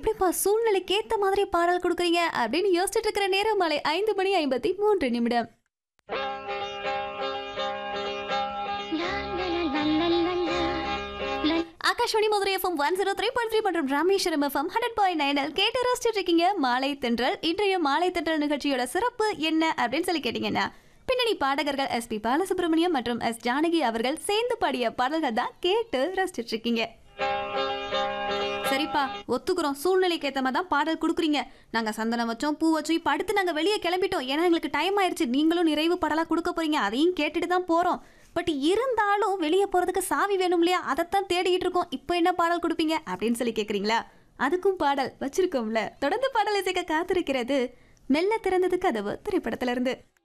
எப்படிப்பா சூழ்நிலைக்கு ஏத்த மாதிரி பாடல் கொடுக்குறீங்க அப்படின்னு யோசிச்சுட்டு இருக்கிற நேரம் மாலை ஐந்து மணி ஐம்பத்தி மூன்று நிமிடம் Akashvani Madurai FM one zero three point three மற்றும் ராமேஸ்வரம் எஃப்எம் ஹண்ட்ரட் பாயிண்ட் நைனில் கேட்டு ரசிச்சுட்டு இருக்கீங்க மாலை தென்றல் இன்றைய மாலை தென்றல் நிகழ்ச்சியோட சிறப்பு என்ன அப்படின்னு சொல்லி கேட்டீங்கன்னா பின்னணி பாடகர்கள் எஸ் பி பாலசுப்ரமணியம் மற்றும் எஸ் ஜானகி அவர்கள் சேர்ந்து பாடிய பாடல்கள் தான் கேட்டு ரசிச்சுட்டு இருக்கீங்க சரிப்பா ஒத்துக்கிறோம் சூழ்நிலைக்கு ஏற்ற மாதிரி தான் பாடல் கொடுக்குறீங்க நாங்கள் சந்தனம் வச்சோம் பூ வச்சோம் இப்போ அடுத்து நாங்கள் வெளியே கிளம்பிட்டோம் ஏன்னா எங்களுக்கு டைம் ஆயிடுச்சு நீங்களும் நிறைவு பாடலாக கொடுக்க போறீங்க அதையும் கேட்டுட்டு தான் போகிறோம் பட் இருந்தாலும் வெளியே போகிறதுக்கு சாவி வேணும் இல்லையா அதைத்தான் தேடிக்கிட்டு இருக்கோம் இப்போ என்ன பாடல் கொடுப்பீங்க அப்படின்னு சொல்லி கேட்குறீங்களா அதுக்கும் பாடல் வச்சிருக்கோம்ல தொடர்ந்து பாடல் இசைக்க காத்திருக்கிறது மெல்ல திறந்தது கதவு திரைப்படத்துல இருந்து